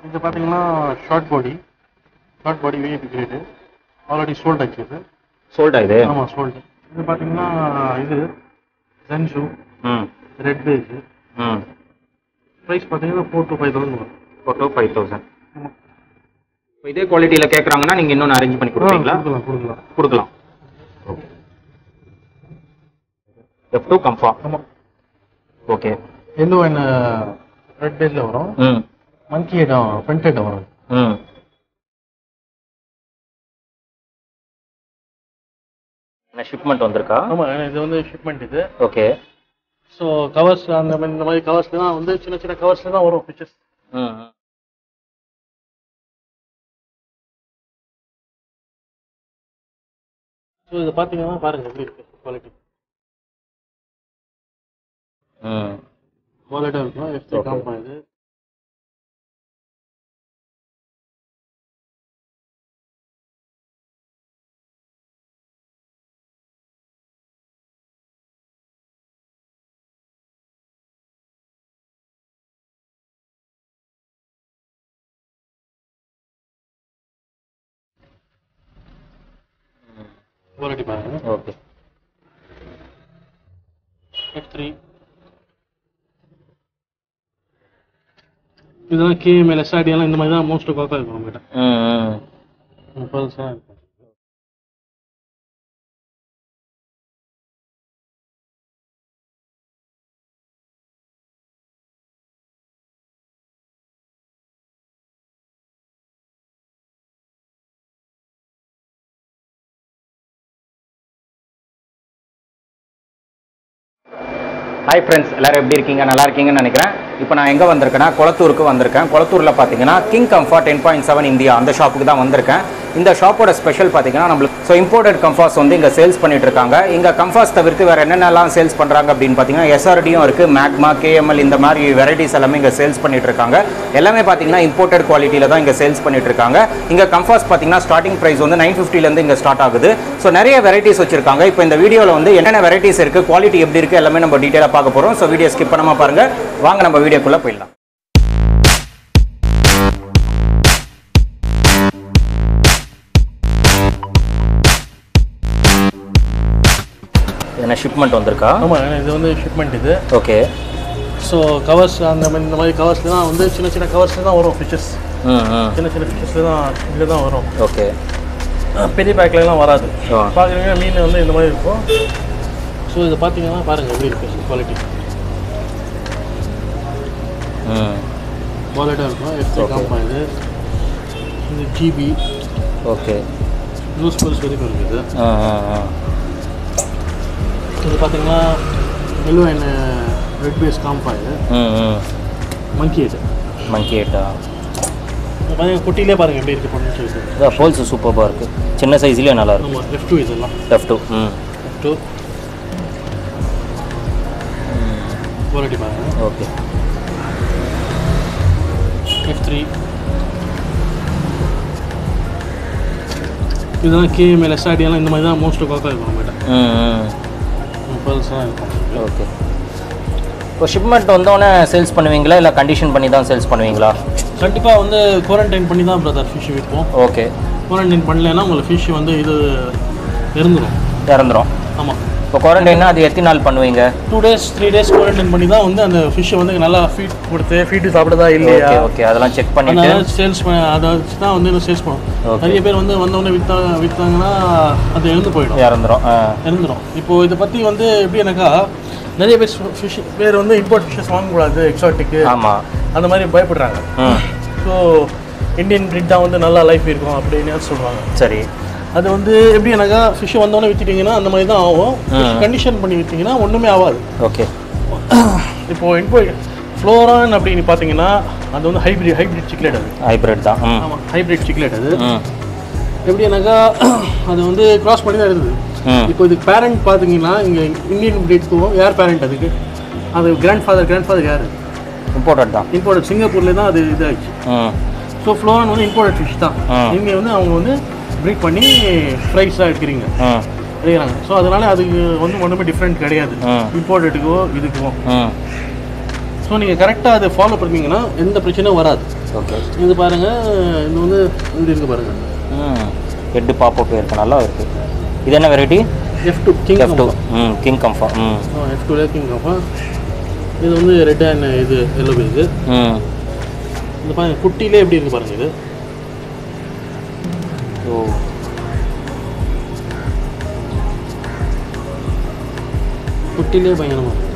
இது பார்த்தீங்கன்னா short body short body VIP grade already sold ஆச்சு இது சோல்டா இது ஆமாம் சோல்டு இது பார்த்தீங்கன்னா இது ஜென்ஷூ ம் ரெட் பேஜ் ம் ப்ரைஸ் பார்த்தீங்கன்னா ஃபோர் டு ஃபைவ் தௌசண்ட் வரும் ஃபோர் டூ ஃபைவ் தௌசண்ட் ஆமா. இப்போ இதே குவாலிட்டியில் கேட்குறாங்கன்னா நீங்கள் இன்னொன்று அரேஞ்ச் பண்ணி கொடுப்பீங்களா கொடுக்கலாம் கொடுக்கலாம் கொடுக்கலாம் எஃப் டூ கம்ஃபார்ம் ஆமாம் ஓகே எல்லோ அண்ட் ரெட் பேஜில் வரும் ம் மங்கி ஹெட் ஃப்ரண்ட் ஹெட் வரும் ம் என்ன ஷிப்மெண்ட் வந்திருக்கா ஆமாம் இது வந்து ஷிப்மெண்ட் இது ஓகே ஸோ கவர்ஸ் அந்த மாதிரி இந்த மாதிரி கவர்ஸ்ல தான் வந்து சின்ன சின்ன கவர்ஸ்ல தான் வரும் பிக்சர்ஸ் ம் ஸோ இதை பார்த்தீங்கன்னா பாருங்க எப்படி இருக்கு குவாலிட்டி ம் குவாலிட்டியாக இருக்கும் எஃப் த்ரீ Okay. காம்பா இது குவாலிட்டி பாருங்க ஓகே எஃப் த்ரீ இதெல்லாம் கேஎம்எல் எஸ்ஆர்டி எல்லாம் இந்த மாதிரி தான் மோஸ்ட் காக்கா இருக்கும் நம்மகிட்ட ம் ம் பல்ஸ்லாம் இருக்கும் ஹாய் ஃப்ரெண்ட்ஸ் எல்லாரும் எப்படி இருக்கீங்க நல்லா இருக்கீங்கன்னு நினைக்கிறேன் இப்போ நான் எங்கே வந்திருக்கேன்னா குளத்தூருக்கு வந்திருக்கேன் குளத்தூரில் பார்த்தீங்கன்னா king Kamfa ten point seven India அந்த ஷாப்புக்கு தான் வந்திருக்கேன் இந்த ஷாப்போட ஸ்பெஷல் பார்த்தீங்கன்னா நம்மளுக்கு ஸோ இம்போர்ட்டட் கம்ஃபாஸ் வந்து இங்கே சேல்ஸ் பண்ணிட்டு இருக்காங்க இங்கே கம்ஃபாஸ் தவிர்த்து வேறு என்னென்னலாம் சேல்ஸ் பண்ணுறாங்க அப்படின்னு பார்த்தீங்கன்னா எஸ்ஆர்டியும் இருக்குது மேக்மா கேஎம்எல் இந்த மாதிரி வெரைட்டிஸ் எல்லாமே இங்கே சேல்ஸ் பண்ணிட்டு இருக்காங்க எல்லாமே பார்த்தீங்கன்னா இம்போர்ட்டட் குவாலிட்டியில் தான் இங்கே சேல்ஸ் பண்ணிட்டு இருக்காங்க இங்கே கம்ஃபாஸ் பார்த்தீங்கன்னா ஸ்டார்டிங் ப்ரைஸ் வந்து நைன் ஃபிஃப்டிலேருந்து இங்கே ஸ்டார்ட் ஆகுது ஸோ நிறைய வெரைட்டிஸ் வச்சிருக்காங்க இப்போ இந்த வீடியோவில் வந்து என்னென்ன வெரைட்டிஸ் இருக்குது குவாலிட்டி எப்படி இருக்குது எல்லாமே நம்ம டீட்டெயிலாக பார்க்க போகிறோம் ஸோ வீடியோ ஸ்கிப் பண்ணாமல் பாருங்கள் வாங்க நம்ம வீடியோக்குள்ளே போயிடலாம் என்ன ஷிப்மெண்ட் வந்திருக்கா ஆமாம் இது வந்து ஷிப்மெண்ட் இது ஓகே ஸோ கவர்ஸ் அந்த மாதிரி இந்த மாதிரி கவர்ஸ்ல தான் வந்து சின்ன சின்ன கவர்ஸ்ல தான் வரும் ஃபிஷஸ் ம் ம் சின்ன சின்ன ஃபிஷஸ்ல தான் இதில் தான் வரும் ஓகே பெரிய பேக்லலாம் வராது ஆ. பார்க்குறீங்கன்னா மீன் வந்து இந்த மாதிரி இருக்கும் ஸோ இதை பார்த்தீங்கன்னா பாருங்கள் எப்படி இருக்கு குவாலிட்டி ம் குவாலிட்டியாக இருக்கும் எஃப் த்ரீ Okay. காம்பா இது இது ஜிபி ஓகே லூஸ் பல்ஸ் வரைக்கும் இருக்குது ஆ ஆ ஆ இது பார்த்தீங்கன்னா yellow and red base Kamfa இது ம் ம் மங்கி இது மங்கி எட்டா பார்த்தீங்கன்னா குட்டிலே பாருங்கள் எப்படி இருக்குது பொண்ணு சொல்லிட்டு இதான் போல்ஸ் சூப்பராக இருக்குது சின்ன சைஸ்லேயே நல்லா இருக்கு ஆமாம் எஃப் டூ இதெல்லாம் லெஃப்ட் டூ ம் எஃப் டூ குவாலிட்டி பாருங்கள் ஓகே எஃப் த்ரீ இதெல்லாம் கேஎம்எல் எஸ்ஆர்டி எல்லாம் இந்த மாதிரி தான் மோஸ்ட் காக்கா இருக்கும் நம்மகிட்ட ம் ம் பல்ஸ்லாம் இருக்கும் ஓகே இப்போ ஷிப்மெண்ட் வந்தோடனே சேல்ஸ் பண்ணுவீங்களா இல்லை கண்டிஷன் பண்ணி தான் சேல்ஸ் பண்ணுவீங்களா கண்டிப்பாக வந்து குவாரண்டைன் பண்ணி தான் பிரதர் ஃபிஷ் விற்போம் ஓகே குவாரண்டைன் பண்ணலைன்னா உங்களுக்கு ஃபிஷ் வந்து இது இருந்துடும் இறந்துரும் ஆமாம் இப்போ குவாரண்டைன்னா அது எத்தனை நாள் பண்ணுவீங்க two days three days quarantine பண்ணி தான் வந்து அந்த ஃபிஷ்ஷை வந்து நல்லா ஃபீட் கொடுத்து ஃபீட்டு சாப்பிடுதா இல்லையா ஓகே ஓகே அதெல்லாம் செக் பண்ணிட்டு அதனால சேல்ஸ் அதை வச்சு தான் வந்து சேல்ஸ் பண்ணுவோம் Okay. நிறைய பேர் வந்து வந்தவொடனே விற்றாங்க விற்றாங்கன்னா அது இறந்து போயிடும் இறந்துரும் ஆ இறந்துடும் இப்போ இதை பற்றி வந்து எப்படி எனக்கா நிறைய பேர் ஃபிஷ் பேர் வந்து இம்போர்ட் ஃபிஷ்ஷஸ் வாங்கக்கூடாது எக்ஸாட்டிக்கு ஆமாம் அந்த மாதிரி பயப்படுறாங்க ம் ஸோ இந்தியன் breed தான் வந்து நல்லா லைஃப் இருக்கும் அப்படின்னு சொல்லுவாங்க சரி அது வந்து எப்படி எனக்கா ஃபிஷ் வந்தோடனே விற்றுட்டீங்கன்னா அந்த மாதிரி தான் ஆகும் கண்டிஷன் பண்ணி விற்றீங்கன்னா ஒன்றுமே ஆகாது ஓகே இப்போ இன்போ ஃப்ளோரான் அப்படின்னு பார்த்தீங்கன்னா அது வந்து ஹைப்ரிட் ஹைப்ரிட் சிக்லேட் அது ஹைப்ரிட் தான் ம் ஆமாம் ஹைப்ரிட் சிக்லேட் அது ம் எப்படி எனக்கா அது வந்து கிராஸ் பண்ணி தான் இருக்குது ம் இப்போ இதுக்கு பேரண்ட் பார்த்தீங்கன்னா இங்கே இந்தியன் பிரீட்க்கும் யார் பேரண்ட் அதுக்கு அது கிராண்ட் ஃபாதர் கிராண்ட் ஃபாதர் யார் இம்போர்ட்டட் தான் இம்போர்ட் சிங்கப்பூர்லேயே தான் அது இதாகிடுச்சு ம் ஸோ ஃப்ளோரான் வந்து இம்போர்ட்டட் ஃபிஷ் தான் ஆ. இங்கே வந்து அவங்க வந்து ப்ரீட் பண்ணி ஃப்ரைஸாக எடுக்கிறீங்க ம் எடுக்கிறாங்க ஸோ அதனால அதுக்கு வந்து ஒன்றுமே டிஃப்ரெண்ட் கிடையாது ஆ. இம்போர்ட்டடுக்கோ இதுக்கோ ம் ஸோ நீங்கள் கரெக்டாக அதை ஃபாலோ பண்ணீங்கன்னா எந்த பிரச்சனையும் வராது ஓகே இது பாருங்கள் இது வந்து இப்படி இருக்கு பாருங்கள் ம் ஹெட்டு பாப்பப் இருக்கு நல்லா இருக்கு இது என்ன variety F two king F two ம் கிங் கம்ஃபா ம் எஃப் டூ கிங் கஃபா இது வந்து ரெட் அண்ட் இது எல்லோ இது ம் இந்த பாருங்க குட்டிலே எப்படி இருக்கு பாருங்க இது ஓ குட்டிலே பயங்கரமா இருக்கு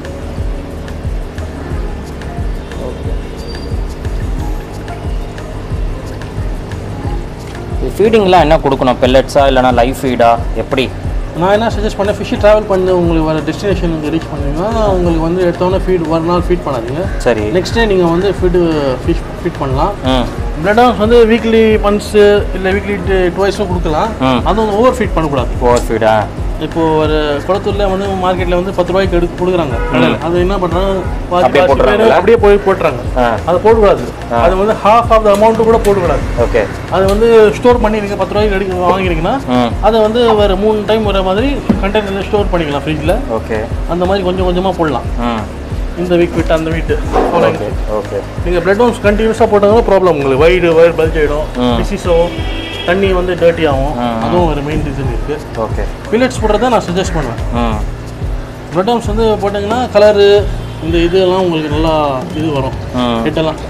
ஃபீடிங்லாம் என்ன கொடுக்கணும் பெல்லட்ஸா இல்லைனா லைஃப் ஃபீடா எப்படி நான் என்ன சஜஸ்ட் பண்ணேன் ஃபிஷ் ட்ராவல் பண்ணி உங்களுக்கு வர டெஸ்டினேஷனுக்கு ரீச் பண்ணீங்கன்னா உங்களுக்கு வந்து எடுத்தோன்னே ஃபீட் ஒரு நாள் ஃபீட் பண்ணாதீங்க சரி நெக்ஸ்ட் டே நீங்கள் வந்து ஃபீடு ஃபிஷ் ஃபீட் பண்ணலாம் ம் பிளட் ஹவுஸ் வந்து வீக்லி ஒன்ஸு இல்லை வீக்லி டுவைஸும் கொடுக்கலாம் ம். அதுவும் ஓவர் ஃபீட் பண்ணக்கூடாது ஓவர் ஃபீடா இப்போ ஒரு குளத்தூர்ல வந்து மார்க்கெட்ல வந்து பத்து ரூபாய்க்கு எடுத்து கொடுக்குறாங்க கடையில் அது என்ன பண்றாங்க பாதி அப்படியே பாதி போட்டுறாங்கல்ல? பேர் அப்படியே போய் போட்டுறாங்க ஆ அதை போடக்கூடாது அது வந்து ஹாஃப் ஆஃப் த அமௌண்ட் கூட போடக்கூடாது ஓகே அது வந்து ஸ்டோர் பண்ணி நீங்கள் பத்து ரூபாய்க்கு எடுக்க வாங்கினீங்கன்னா ம் அதை வந்து வேறு மூணு டைம் வர மாதிரி கண்டெய்னரில் ஸ்டோர் பண்ணிக்கலாம் ஃப்ரிட்ஜில் ஓகே அந்த மாதிரி கொஞ்சம் கொஞ்சமாக போடலாம் ம் இந்த வீக் விட்டு அந்த வீட்டு ஓகே ஓகே நீங்கள் பிளட் ஹவுஸ் கண்டினியூஸாக போட்டாங்கன்னா ப்ராப்ளம் உங்களுக்கு வயிறு வயிறு பல்ஜ் ஆகிடும் ம். டிசீஸோ தண்ணி வந்து டர்ட்டி ஆகும் ம். அதுவும் ஒரு மெயின் ரீசன் இருக்குது ஓகே பில்லட்ஸ் போடுறத நான் சஜஸ்ட் பண்ணுவேன் ம் பிளட் ஹவுஸ் வந்து போட்டிங்கன்னா கலரு இந்த இதெல்லாம் உங்களுக்கு நல்லா இது வரும் ம் ஹெட்டெல்லாம்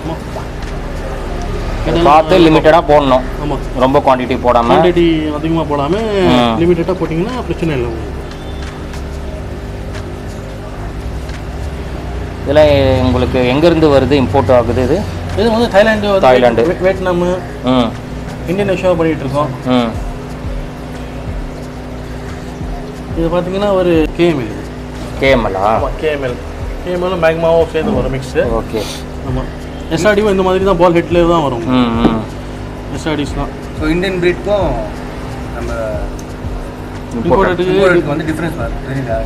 பார்த்து லிமிட்டடாக போடணும் ஆமாம் ரொம்ப குவான்டிட்டி போடாமல் குவான்டிட்டி அதிகமாக போடாமல் ம். லிமிட்டடாக போட்டிங்கன்னா பிரச்சனை இல்லை உங்களுக்கு இதெல்லாம் உங்களுக்கு எங்கேருந்து வருது இம்போர்ட் ஆகுது இது இது வந்து தாய்லாந்து வந்து தாய்லாந்து. வியட்- வியட்நாம் ம் இந்தோனேஷியா பண்ணிட்டு இருக்கோம் ம் இது பார்த்தீங்கன்னா ஒரு கேஎம்எல் கேஎம்எல்லா ஆமாம் கேஎம்எல் கேஎம்எல் மேக்மாவும் சேர்ந்து வரும் மிக்ஸு ஓகே ஆமாம் எஸ்ஆர்டியும் இந்த மாதிரி தான் பால் ஹெட்லேயே தான் வரும் ம் ம் எஸ்ஆர்டிஸ் தான் ஸோ இந்தியன் பிரீட்க்கும் நம்ம இம்போர்ட்டடுக்கு இம்போர்ட்டுக்கு வந்து டிஃப்ரென்ஸ் வரும் தெரியுதா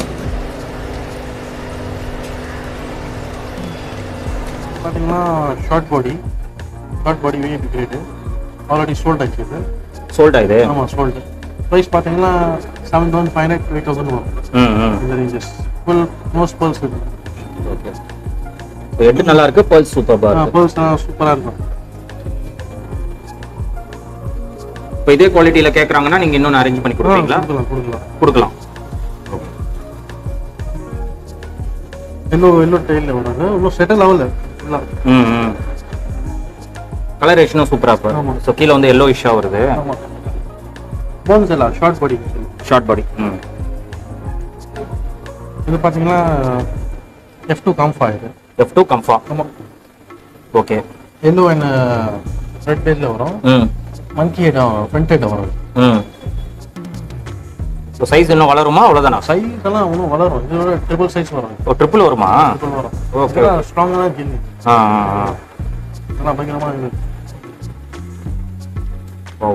பார்த்தீங்கன்னா short body short body VIP grade already sold ஆச்சு இது சோல்டா இது ஆமாம் சோல்டு ப்ரைஸ் பார்த்தீங்கன்னா seven thousand five hundred eight thousand வரும் ம் ம் இந்த ரேஞ்சஸ் ஃபுல் மோஸ்ட் பர்ஸ் இது ஓகே ஹெட் நல்லா இருக்கு பல்ஸ் சூப்பராக இருக்கு பர்ஸ் சூப்பராக இருக்கும் இப்போ இதே குவாலிட்டியில் கேட்குறாங்கன்னா நீங்கள் இன்னொன்று அரேஞ்ச் பண்ணி கொடுப்பீங்களா கொடுக்கலாம் கொடுக்கலாம் கொடுக்கலாம் இன்னும் இன்னும் டெய்லில் வராது இன்னும் செட்டில் ஆகல இல்லை ம் ம் கலரேஷனும் சூப்பராக ஆமா. இருக்கும் ஸோ கீழே வந்து எல்லோ இஷ்ஷாக வருது ஆமாம் போன்ஸ் எல்லாம் ஷார்ட் பாடி ஷார்ட் பாடி ம் இது பார்த்தீங்கன்னா எஃப் டூ காம்ஃபா இது எஃப் டூ கம்ஃபா ஆமாம் ஓகே எல்லோ அண்ட் ரெட் பேஸில் வரும் ம் மங்கி ஹெட் ஃப்ரண்ட் ஹெட் வரும் ம் ஸோ சைஸ் இன்னும் வளருமா அவ்வளோதானா சைஸ் எல்லாம் இன்னும் வளரும் இதோட ட்ரிபிள் சைஸ் வரும் ஓ ட்ரிபிள் வருமா ட்ரிபிள் வரும் ஓகே ஸ்ட்ராங்கான ஜில்லி ஆ ஆ ஆ நல்லா பயங்கரமாக இருக்குது ஓ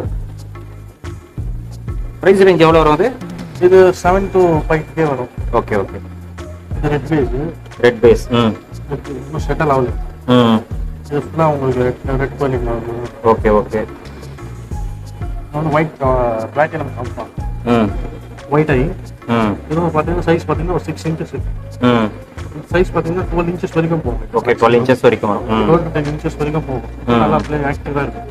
ப்ரைஸ் ரேஞ்ச் எவ்வளோ வரும் அது இது செவன் டு ஃபைவ் கே வரும் ஓகே ஓகே இது ரெட் பேஸ் ரெட் பேஸ் ம் இன்னும் செட்டில் ஆகல ம் இது ஃபுல்லாக உங்களுக்கு red red quality okay okay வந்து ஒயிட் பிளாட்டினம் காம்ஃபா ம் ஒயிட் ஐ ம் இதுவும் பார்த்தீங்கன்னா சைஸ் பார்த்தீங்கன்னா ஒரு சிக்ஸ் இன்ச்சஸ் ம் சைஸ் பார்த்தீங்கன்னா டுவெல் இன்ச்சஸ் வரைக்கும் போகும் ஓகே டுவெல் இன்ச்சஸ் வரைக்கும் வரும் ம் டுவெல் டு டென் இன்ச்சஸ் வரைக்கும் போகும் ம். நல்லா பிளே ஆக்டிவாக இருக்கும்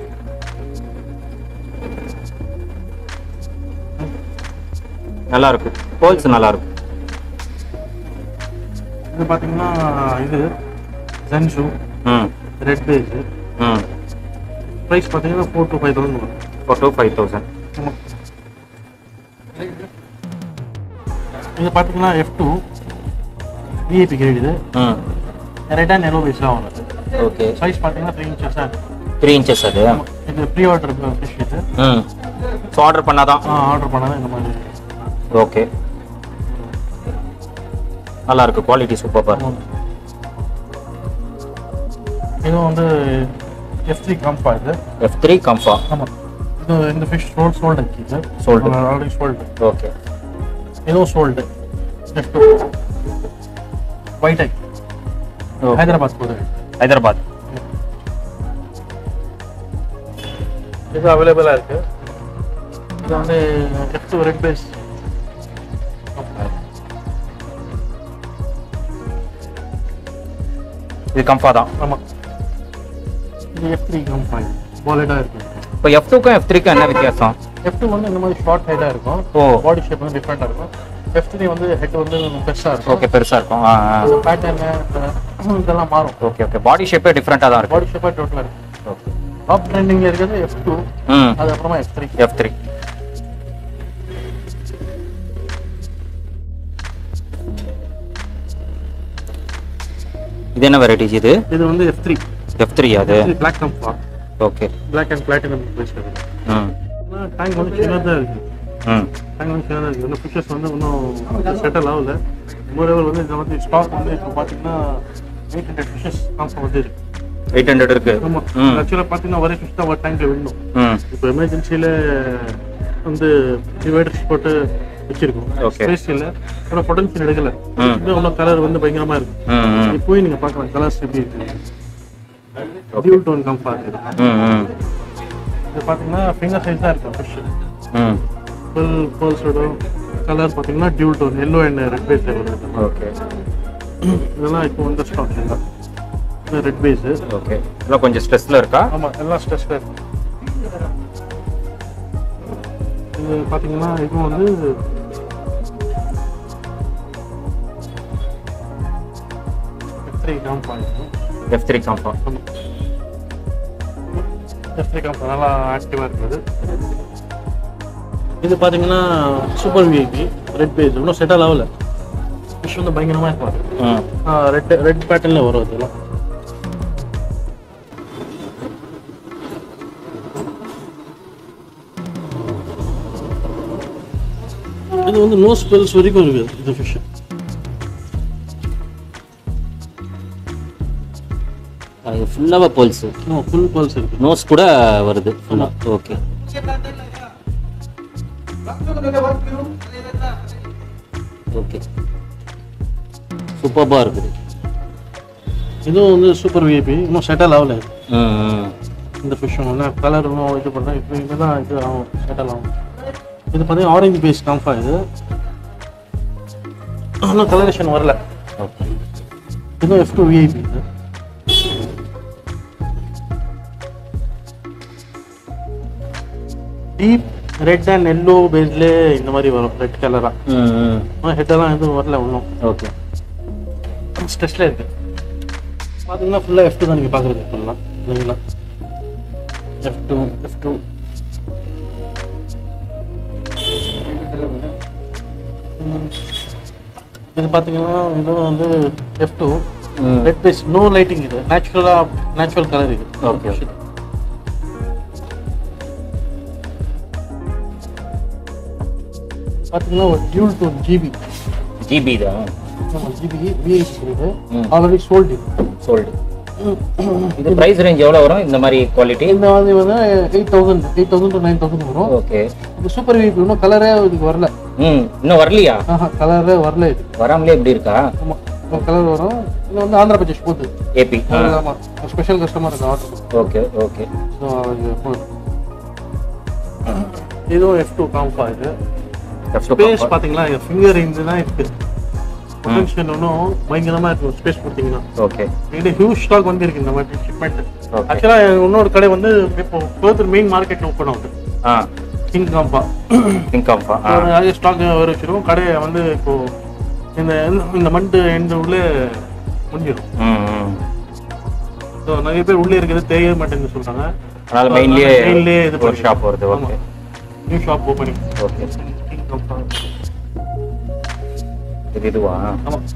நல்லா இருக்கு போல்ஸ் நல்லா இருக்கும் இது பார்த்தீங்கன்னா இது ஜென்ஷூ ம் ரெட் பேஸ் ம் ப்ரைஸ் பார்த்தீங்கன்னா ஃபோர் டு ஃபைவ் தௌசண்ட் வரும் ஃபோர் டூ ஃபைவ் தௌசண்ட் ஆமாம். இது பார்த்தீங்கன்னா எஃப் டூ விஐபி கிரேட் இது ம் ரெட் அண்ட் எல்லோ பேஸ்லாம் வரும் ஓகே சைஸ் பார்த்தீங்கன்னா த்ரீ இன்ச்சஸாக இருக்கும் த்ரீ இன்ச்சஸ் அது இது ப்ரீ ஆர்டர் ஃபிஷ் இது ம் ஸோ ஆர்டர் பண்ணாதான் ஆர்டர் பண்ணாதான் இந்த மாதிரி ஓகே நல்லா இருக்கு குவாலிட்டி சூப்பராக ஆமாம். இதுவும் வந்து எஃப் த்ரீ காம்பா இது எஃப் த்ரீ கம்ஃபா ஆமாம் இது இந்த ஃபிஷ் சோல்ட் சோல்டு ஆக்கி இது Sold. ஆல்ரெடி சோல்டு ஓகே இதுவும் sold F two white eye Hyderabad போகுது ஹைதராபாத் இது அவைலபிளாக இருக்கு இது வந்து எஃப் டூ ரெட் பேஸ் இது கம்ஃபா தான் ஆமாம் இது எஃப் த்ரீ கம்ஃபாய் பாலெட்டாக இருக்கும் இப்போ எஃப் டூக்கும் எஃப் த்ரீக்கும் என்ன வித்தியாசம் எஃப் டூ வந்து இந்த மாதிரி ஷார்ட் ஹெட்டாக இருக்கும் ஓ பாடி ஷேப் வந்து டிஃப்ரெண்ட்டாக இருக்கும் எஃப் த்ரீ வந்து ஹெட் வந்து பெருசாக இருக்கும் ஓகே பெருசா இருக்கும் ஆ அது பேட்டர்னு இதெல்லாம் மாறும் ஓகே ஓகே பாடி ஷேப்பே டிஃப்ரெண்ட்டாக தான் இருக்கும் பாடி ஷேப்பாக டோட்டலாக இருக்கும் ஓகே டாப் ட்ரெண்டிங்கில் இருக்கிறது எஃப் டூ ம் அது அப்புறமா எஃப் த்ரீ எஃப் த்ரீ இது என்ன வெரைட்டிஸ் இது இது வந்து எஃப் த்ரீ எஃப் த்ரீ அது black Kamfa okay black and platinum பேசுறது ம் டேங்க் வந்து சின்னதாக இருக்குது ம் டேங்க் வந்து சின்னதாக இருக்குது இன்னும் ஃபிஷஸ் வந்து இன்னும் செட்டில் ஆகல மோரோவர் வந்து இந்த மாதிரி ஸ்டாக் வந்து இப்போ பார்த்தீங்கன்னா எயிட் ஹண்ட்ரட் ஃபிஷஸ் கம்ஃபா வந்து இருக்கு எயிட் ஹண்ட்ரட் இருக்கு ஆமாம் ம் ஆக்சுவலாக பார்த்தீங்கன்னா ஒரே ஃபிஷ் தான் ஒரு டேங்க்கில் விடணும் ம் இப்போ எமர்ஜென்சியில் வந்து டிவைடர்ஸ் போட்டு வச்சிருக்கோம் Okay. ஸ்பேஸ் இல்லை ஆனால் பொட்டன்ஷியல் எடுக்கல ம். இன்னும் இன்னும் கலர் வந்து பயங்கரமாக இருக்கும் ம் ம் இது போய் நீங்கள் பார்க்கலாம் கலர்ஸ் எப்படி இருக்கு டியூல் டோன் கம்ஃபா இருக்குது ம் ம் இது பார்த்தீங்கன்னா ஃபிங்கர் சைஸ் தான் இருக்கும் ஃபிஷ் ம் ஃபுல் பேர்ஸோட கலர் பார்த்தீங்கன்னா dual tone yellow and red base வருது ஓகே இதெல்லாம் இப்போ வந்து ஸ்டாக் இல்லை இது ரெட் பேஸு ஓகே இதெல்லாம் கொஞ்சம் ஸ்ட்ரெஸ்ல இருக்கா ஆமாம் எல்லாம் ஸ்ட்ரெஸ்ல இருக்கு இது பார்த்தீங்கன்னா இதுவும் வந்து three gram point F three Kamfa எஃப்ரி கம்பெனி நல்லா ஆக்டிவாக இருக்குது இது பார்த்தீங்கன்னா சூப்பர் விஐபி ரெட் பேஸ் இன்னும் செட்டில் ஆகல ஃபிஷ் வந்து பயங்கரமாக இருக்கும் ம் ரெட் ரெட் பேட்டர்னில் வரும் இதெல்லாம் இது வந்து நோ ஸ்பெல்ஸ் வரைக்கும் இருக்குது இது ஃபிஷ் அது ஃபுல்லாக பல்ஸு ஃபுல் பல்ஸ் இருக்கு நோஸ் கூட வருது ஃபுல்லாக ஓகே ஓகே சூப்பராக இருக்குது இதுவும் வந்து சூப்பர் விஐபி இன்னும் செட்டில் ஆகல ம் ம் இந்த ஃபிஷ்ஷும் வந்து கலர் இன்னும் இது பண்ணால் இப்போ இங்கே தான் இது ஆகும் செட்டில் ஆகும் இது பார்த்தீங்கன்னா ஆரஞ்சு பேஸ் காம்ஃபா இது இன்னும் கலரேஷன் வரல ஓகே இதுவும் எஃப் டூ விஐபி இது டீப் ரெட் அண்ட் எல்லோ பேஸ்ல இந்த மாதிரி வரும் ரெட் கலராக ம் ம் ஆனால் ஹெட்டெல்லாம் எதுவும் வரல இன்னும் ஓகே ஸ்ட்ரெஸ்ல இருக்கு பார்த்தீங்கன்னா ஃபுல்லாக எஃப் டூ தான் நீங்கள் பார்க்குறது ஃபுல்லாக இல்லைங்களா எஃப் டூ எஃப் டூ இது பார்த்தீங்கன்னா இதுவும் வந்து எஃப் டூ ம் ரெட் பேஸ் நோ லைட்டிங் இது நேச்சுரலாக நேச்சுரல் கலர் இது Okay, okay. பார்த்தீங்கன்னா ஒரு டியூல் டூ ஜிபி ஜிபி தான் ஜிபி விஐபி இருக்குது ம். ஆல்ரெடி சோல்டு சோல்டு இது ப்ரைஸ் ரேஞ்ச் எவ்வளோ வரும் இந்த மாதிரி குவாலிட்டி இந்த மாதிரி வந்து eight thousand eight thousand to nine thousand வரும் ஓகே இது சூப்பர் விஐபி இன்னும் கலரே இதுக்கு வரல ம் இன்னும் வரலையா ஆஹா கலரே வரல இது வராமலே எப்படி இருக்கா ஆமாம் ஒரு கலர் வரும் இது வந்து ஆந்திரா பிரதேஷ் போகுது ஏபி ஆமாம் ஸ்பெஷல் கஸ்டமர் இருக்கு ஆர்டர் ஓகே ஓகே ஸோ அது போகுது இதுவும் எஃப் டூ காம்பா இது ஸ்பேஸ் பார்த்தீங்களா ஃபிங்கர் ரேஞ்சு தான் இருக்குது பொட்டன்ஷியல் ஒன்றும் பயங்கரமாக இருக்கும் ஸ்பேஸ் கொடுத்தீங்கன்னா ஓகே என்கிட்ட ஹியூஜ் ஸ்டாக் வந்து இருக்கு இந்த மாதிரி ஷிப்மெண்ட் Okay. ஆக்சுவலாக இன்னொரு கடை வந்து இப்போ ஃபர்தர் மெயின் மார்க்கெட்டில் ஓப்பன் ஆகுது ஆ கிங் காம்பா திங்க் காம்பா ஆ நிறைய ஸ்டாக் வர வச்சிருக்கோம் கடையை வந்து இப்போ இந்த இந்த மந்த் எண்டு உள்ளே முடிஞ்சிடும் ம் ம் ஸோ நிறைய பேர் உள்ளே இருக்கிறது தெரிய மாட்டேங்குது சொல்றாங்க அதனால மெயின்லேயே மெயின்லேயே இது ஒரு ஷாப் வருது okay new shop opening okay king Kamfa இது இதுவா ஆமாம்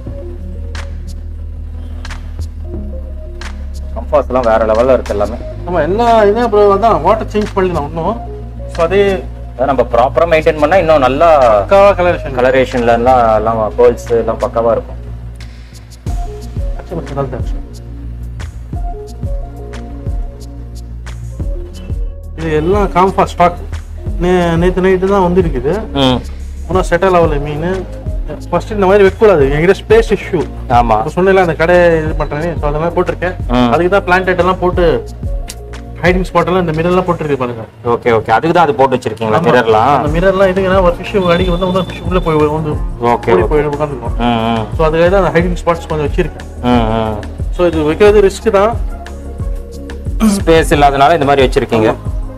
கம்ஃபாஸ்லாம் வேற லெவல்ல இருக்கு எல்லாமே ஆமாம் எல்லா இதுவும் அப்புறம் அதான் வாட்டர் சேஞ்ச் பண்ணிக்கலாம் இன்னும் ஸோ அதே அதான் நம்ம ப்ராப்பரா மெயின்டைன் பண்ணா இன்னும் நல்லா பக்காவாக கலரேஷன் கலரேஷன்ல எல்லாம் எல்லாம் பேர்ல்ஸ் எல்லாம் பக்காவா இருக்கும் இது எல்லாம் காம்பா ஸ்டாக் நே நேற்று நைட்டு தான் வந்துருக்குது ம் இன்னும் செட்டில் ஆகல மீன் ஃபர்ஸ்ட் இந்த மாதிரி வைக்கக்கூடாது என்கிட்ட ஸ்பேஸ் இஷ்யூ ஆமா இப்போ சொன்னேன்ல அந்த கடை இது பண்ணுறேன் ஸோ அதெல்லாம் போட்டிருக்கேன் ம். அதுக்கு தான் பிளான்டேட் எல்லாம் போட்டு ஹைடிங் ஸ்பாட் எல்லாம் இந்த மிரர்லாம் போட்டிருக்கு பாருங்க ஓகே ஓகே அதுக்கு தான் அது போட்டு வச்சிருக்கீங்களா மிரர்லாம் அந்த மிரர்லாம் எதுக்குன்னா ஒரு ஃபிஷ் அடிக்க வந்து இன்னொரு ஃபிஷ் உள்ள போய் வந்து ஓகே ஓடி போய் உட்காந்துருக்கும் ம் ம் ஸோ அதுக்காக தான் அந்த ஹைடிங் ஸ்பாட்ஸ் கொஞ்சம் வச்சிருக்கேன் ம் ம் ஸோ இது வைக்கிறது ரிஸ்க் தான் ஸ்பேஸ் இல்லாதனால இந்த மாதிரி வச்சிருக்கீங்க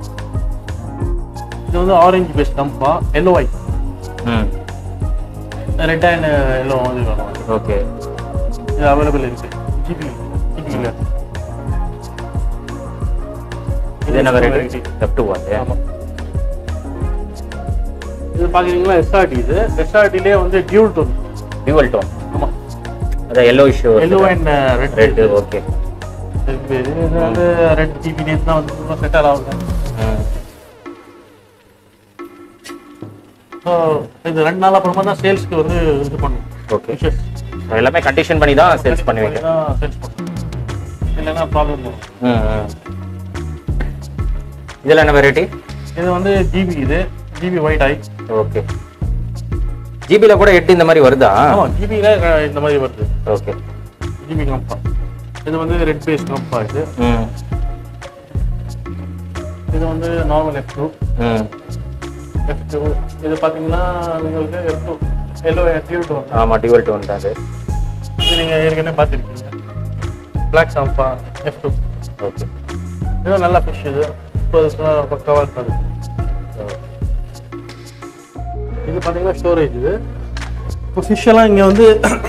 இது வந்து orange base Kamfa yellow white ம் ரெட் அண்ட் எல்லோ வந்து வேணும் ஓகே இது அவைலபிள் இருக்கு ஜிபி ஜிபியில் இது என்ன வெரைட்டி எஃப் டூ அது ஆமா இது பாக்குறீங்களா எஸ்ஆர்டி இது எஸ்ஆர்டிலே வந்து டியூல் டோன் டியூவல் டோன் ஆமா அது yellow issue yellow and red red okay இது வந்து ரெட் ஜிபி நேத்து தான் வந்து செட்டில் ஆகுது ஸோ இது ரெண்டு நாள் அப்புறமா தான் சேல்ஸ்க்கு வந்து இது பண்ணும் ஓகே எல்லாமே கண்டிஷன் பண்ணி தான் சேல்ஸ் பண்ணுவீங்க சேல்ஸ் பண்ணும் இல்லைன்னா ப்ராப்ளம் வரும் ம் ம். இதுல என்ன வெரைட்டி இது வந்து ஜிபி இது ஜிபி ஒயிட் ஐ ஓகே ஜிபில கூட எட்டு இந்த மாதிரி வருதா ஆமா ஜிபியில் இந்த மாதிரி வருது ஓகே ஜிபி கம்பா இது வந்து ரெட் பேஸ் கம்பா இது ம் இது வந்து நார்மல் எஃப் டூ ம் எஃப் டூ இது பார்த்தீங்கன்னா உங்களுக்கு எஃப் டூ எல்லோ டியூ டூ ஆமா டியூவல் டோன் தான் அது இது நீங்கள் ஏற்கனவே பார்த்துருக்கீங்க black Kamfa F two okay இது நல்ல ஃபிஷ் இது முப்பது பக்காவாக இருக்காது இது பார்த்தீங்கன்னா ஸ்டோரேஜ் இது இப்போ ஃபிஷ் எல்லாம் இங்கே வந்து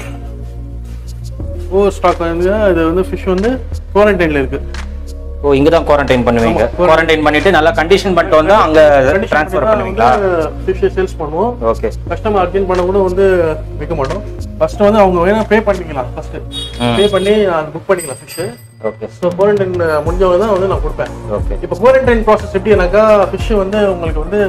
ஓவர் ஸ்டாக் வந்து இது வந்து ஃபிஷ் வந்து குவாரண்டைனில் இருக்கு ஓ இங்க தான் குவாரண்டைன் பண்ணுவீங்க ஆமா, குவாரண்டைன் பண்ணிட்டு நல்லா கண்டிஷன் பண்ணிட்டு வந்து அங்க ட்ரான்ஸ்ஃபர் பண்ணுவீங்களா ஃபிஷ்ஷை சேல்ஸ் பண்ணுவோம் ஓகே கஸ்டமர் அர்ஜென்ட் பண்ண கூட வந்து விற்க மாட்டோம் ஃபர்ஸ்ட் வந்து அவங்க வேணா பே பண்ணிக்கலாம் ஃபர்ஸ்ட் ம். பே பண்ணி புக் பண்ணிக்கலாம் ஃபிஷ் ஓகே ஸோ குவாரண்டைன் முடிஞ்சவங்க தான் வந்து நான் கொடுப்பேன் ஓகே இப்போ குவாரண்டைன் ப்ராசஸ் எப்படினாக்கா ஃபிஷ் வந்து உங்களுக்கு வந்து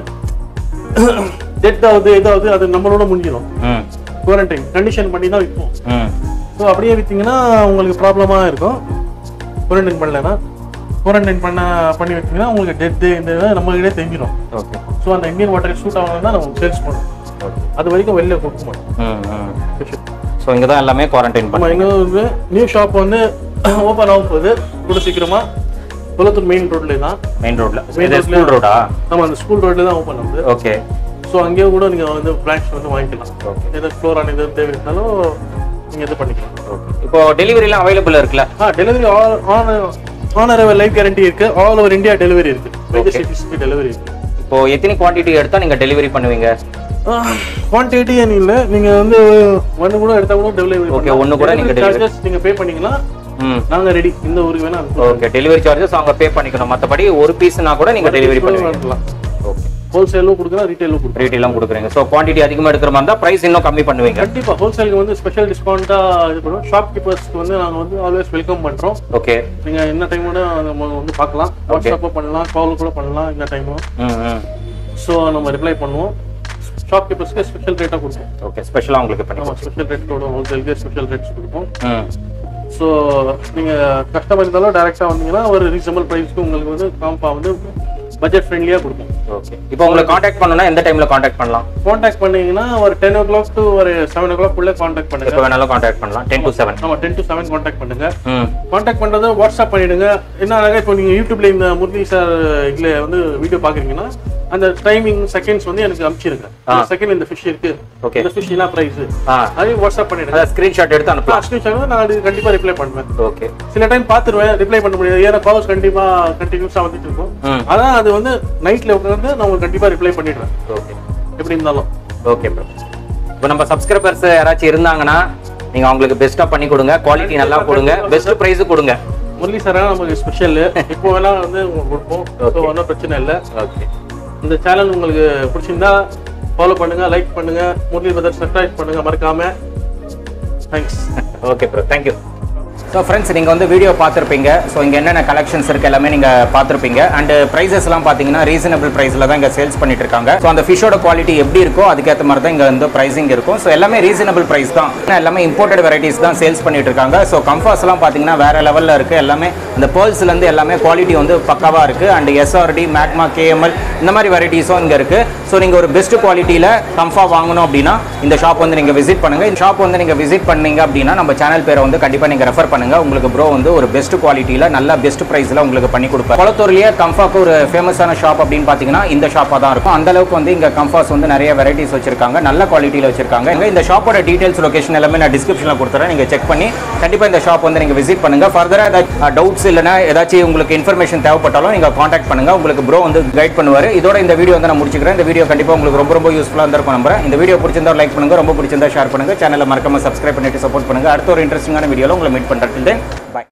டெத் ஆகுது இதாகுது அது நம்மளோட முடிஞ்சிடும் ம் குவாரண்டைன் கண்டிஷன் பண்ணி தான் விற்போம் ம் ஸோ அப்படியே விற்றீங்கன்னா உங்களுக்கு ப்ராப்ளமாக இருக்கும் குவாரண்டைன் பண்ணலைன்னா குவாரண்டைன் பண்ண பண்ணி விற்றீங்கன்னா உங்களுக்கு டெத்து இந்த இது நம்மகிட்டே தெரிஞ்சிடும் ஓகே ஸோ அந்த இந்தியன் வாட்டர் சூட் ஆகணும்னா நம்ம சேல்ஸ் பண்ணுவோம் ஓகே அது வரைக்கும் வெளில கொடுக்க மாட்டோம் ம் ம் ஃபிஷ் ஸோ இங்க தான் எல்லாமே குவாரண்டைன் நம்ம பண்ணுவீங்க எங்க வந்து நியூ ஷாப் வந்து ஓப்பன் ஆக போகுது கூட சீக்கிரமா குளத்தூர் மெயின் ரோட்ல தான் மெயின் ரோட்ல Main இது roadல- ஸ்கூல் ரோடா நம்ம அந்த ஸ்கூல் ரோட்ல தான் ஓப்பன் ஆகுது ஓகே ஸோ அங்கேயே கூட நீங்க வந்து பிரான்ச் வந்து வாங்கிக்கலாம் Okay. எதாவது ஃப்ளோரான் எது தேவை இருந்தாலும் நீங்க இது பண்ணிக்கலாம் ஓகே இப்போ டெலிவரிலாம் அவைலபிள் இருக்குல்ல ஆ delivery all on on arrival life guarantee இருக்கு ஆல் ஓவர் இந்தியா டெலிவரி இருக்கு மேஜர் சிட்டிஸ்க்கு டெலிவரி இருக்கு இப்போ எத்தனை குவாண்டிட்டி எடுத்தா நீங்க டெலிவரி பண்ணுவீங்க குவான்டிட்டி இல்லை நீங்க வந்து ஒன்று கூட எடுத்தா கூட டெலிவரி Okay, ஒண்ணு கூட நீங்க delivery- சார்ஜஸ் நீங்க பே பண்ணீங்கன்னா ம் நாங்க ரெடி இந்த ஊருக்கு வேணா அனுப்புவோம் ஓகே டெலிவரி சார்ஜஸ் அவங்க பே பண்ணிக்கணும் மற்றபடி ஒரு பீஸ்னா கூட நீங்க டெலிவரி பண்ணுவீங்க ஓகே ஹோல்சேலும் கொடுக்கலாம் ரீட்டைலும் கொடுக்கலாம் ரீட்டெயிலாம் கொடுக்குறீங்க ஸோ குவாண்டிட்டி அதிகமாக எடுக்கிற மாதிரி இருந்தால் ப்ரைஸ் இன்னும் கம்மி பண்ணுவீங்க கண்டிப்பா ஹோல்சேலுக்கு வந்து ஸ்பெஷல் டிஸ்கவுண்டா இது பண்ணுவோம் ஷாப் கீப்பர்ஸ்க்கு வந்து நாங்க வந்து ஆல்வேஸ் வெல்கம் பண்றோம் ஓகே நீங்க என்ன டைமோட நம்ம வந்து பார்க்கலாம் வாட்ஸ்அப்போ பண்ணலாம் கால் கூட பண்ணலாம் இந்த டைமும் ம் ம் ஸோ நம்ம ரிப்ளை பண்ணுவோம் ஷாப் கீப்பர்ஸ்க்கு ஸ்பெஷல் ரேட்டாக கொடுப்போம் ஓகே ஸ்பெஷலாக உங்களுக்கு பண்ணி நம்ம ஸ்பெஷல் ரேட்டோட ஹோல்சேலுக்கு ஸ்பெஷல் ரேட்ஸ் கொடுப்போம் ம் ஸோ நீங்க கஸ்டமர் இருந்தாலும் டைரக்டா வந்தீங்கன்னா ஒரு ரீசனபிள் ப்ரைஸ்க்கு உங்களுக்கு வந்து காம்பா வந்து பட்ஜெட் ஃப்ரெண்ட்லியா கொடுப்போம் ஓகே இப்போ உங்களை காண்டாக்ட் பண்ணணும்னா எந்த டைமில் காண்டாக்ட் பண்ணலாம் காண்டாக்ட் பண்ணீங்கன்னா ஒரு டென் ஓ கிளாக் டு ஒரு செவன் ஓ கிளாக் உள்ள காண்டாக்ட் பண்ணுங்க எப்போ வேணாலும் காண்டாக்ட் பண்ணலாம் டென் டு செவன் ஆமா டென் டு செவன் காண்டாக்ட் பண்ணுங்க ம் காண்டாக்ட் பண்றது வாட்ஸ்அப் பண்ணிடுங்க என்ன இப்போ நீங்க யூடியூப்ல இந்த முரளி சார் இதுல வந்து வீடியோ பாக்குறீங்கன்னா அந்த டைமிங் செகண்ட்ஸ் வந்து எனக்கு அனுப்பிச்சிருங்க செகண்ட் இந்த ஃபிஷ் இருக்கு Okay. இந்த ஃபிஷ் என்ன பிரைஸ் ஆ அதையும் வாட்ஸ்அப் பண்ணிடுங்க அதான் ஸ்க்ரீன்ஷாட் எடுத்து அனுப்பலாம் ஸ்கிரீன்ஷாட் நான் அது கண்டிப்பா ரிப்ளை பண்ணுவேன் ஓகே சில டைம் பார்த்துருவேன் ரிப்ளை பண்ண முடியாது ஏன்னா கால்ஸ் கண்டிப்பா கண்டினியூஸா வந்துட்டு இருக்கும் ம் அதான் அது வந்து நைட்ல உட்காந்து நான் உங்களுக்கு கண்டிப்பா ரிப்ளை பண்ணிடுவேன் ஓகே எப்படி இருந்தாலும் ஓகே ப்ரோ இப்போ நம்ம சப்ஸ்கிரைபர்ஸ் யாராச்சும் இருந்தாங்கன்னா நீங்கள் அவங்களுக்கு பெஸ்ட்டாக பண்ணி கொடுங்க குவாலிட்டி நல்லா கொடுங்க பெஸ்ட் ப்ரைஸு கொடுங்க முரளி சார் நமக்கு ஸ்பெஷல் இப்போ வேணா வந்து உங்களுக்கு கொடுப்போம் ஸோ ஒன்றும் பிரச்சனை இல்லை ஓகே இந்த சேனல் உங்களுக்கு பிடிச்சிருந்தா ஃபாலோ பண்ணுங்க லைக் பண்ணுங்க முரளி பிரதர் சப்ஸ்கிரைப் பண்ணுங்க மறக்காம thanks okay bro thank you so friends நீங்கள் வந்து வீடியோ பார்த்துருப்பீங்க ஸோ இங்கே என்னென்ன கலெக்ஷன்ஸ் இருக்குது எல்லாமே நீங்கள் பார்த்துருப்பீங்க அண்ட் ப்ரைஸஸ்லாம் பார்த்தீங்கன்னா ரீசனபிள் ப்ரைஸில் தான் இங்கே சேல்ஸ் பண்ணிட்டு இருக்காங்க ஸோ அந்த ஃபிஷ்ஷோட குவாலிட்டி எப்படி இருக்கோ அதுக்கேற்ற மாதிரி தான் இங்கே வந்து ப்ரைஸிங் இருக்கும் ஸோ எல்லாமே ரீசனபிள் ப்ரைஸ் தான் ஏன்னா எல்லாமே இம்போர்ட்டட் வெரைட்டிஸ் தான் சேல்ஸ் பண்ணிட்டு இருக்காங்க ஸோ கம்ஃபாஸ்லாம் பார்த்தீங்கன்னா வேற லெவலில் இருக்குது எல்லாமே இந்த பேர்ல்ஸ்லேருந்து எல்லாமே குவாலிட்டி வந்து பக்காவாக இருக்குது அண்ட் எஸ்ஆர்டி மேக்மா கேஎம்எல் இந்த மாதிரி வெரைட்டிஸும் இங்கே இருக்குது ஸோ நீங்கள் ஒரு பெஸ்ட் குவாலிட்டியில் கம்ஃபா வாங்கணும் அப்படின்னா இந்த ஷாப் வந்து நீங்கள் விசிட் பண்ணுங்கள் இந்த ஷாப் வந்து நீங்கள் விசிட் பண்ணீங்க அப்படின்னா நம்ம சேனல் பேரை வந்து கண்டிப்பாக நீங்கள் ரெஃபர் பண்ணுங்க பண்ணுங்க உங்களுக்கு ப்ரோ வந்து ஒரு பெஸ்ட் குவாலிட்டியில் நல்ல பெஸ்ட் ப்ரைஸில் உங்களுக்கு பண்ணி கொடுப்பாரு குளத்தூர்லேயே கம்ஃபாக்கு ஒரு ஃபேமஸான ஷாப் அப்படின்னு பார்த்தீங்கன்னா இந்த ஷாப்பாக தான் இருக்கும் அந்த அளவுக்கு வந்து இங்கே கம்ஃபாஸ் வந்து நிறைய வெரைட்டிஸ் வச்சிருக்காங்க நல்ல குவாலிட்டியில் வச்சிருக்காங்க இங்க இந்த ஷாப்போட டீடைல்ஸ் லொகேஷன் எல்லாமே நான் டிஸ்கிரிப்ஷனில் கொடுத்துறேன் நீங்கள் செக் பண்ணி கண்டிப்பாக இந்த ஷாப் வந்து நீங்கள் விசிட் பண்ணுங்க ஃபர்தராக ஏதாச்சும் டவுட்ஸ் இல்லைனா ஏதாச்சும் உங்களுக்கு இன்ஃபர்மேஷன் தேவைப்பட்டாலும் நீங்கள் காண்டாக்ட் பண்ணுங்க உங்களுக்கு ப்ரோ வந்து கைட் பண்ணுவார் இதோட இந்த வீடியோ வந்து நான் முடிச்சுக்கிறேன் இந்த வீடியோ கண்டிப்பாக உங்களுக்கு ரொம்ப ரொம்ப யூஸ்ஃபுல்லாக இருந்திருக்கும் நம்புறேன் இந்த வீடியோ பிடிச்சிருந்தா லைக் பண்ணுங்க ரொம்ப பிடிச்சிருந்தா ஷேர் பண்ணுங்க சேனலை மறக்காம சப்ஸ்கிரைப் பண்ணிட்டு சப்போர்ட் பண்ணுங்க அடுத்த ஒரு இன்ட்ரெஸ்டிங்கான வீடியோவில் உங்களை மீட் பண்ணுறேன் பாய்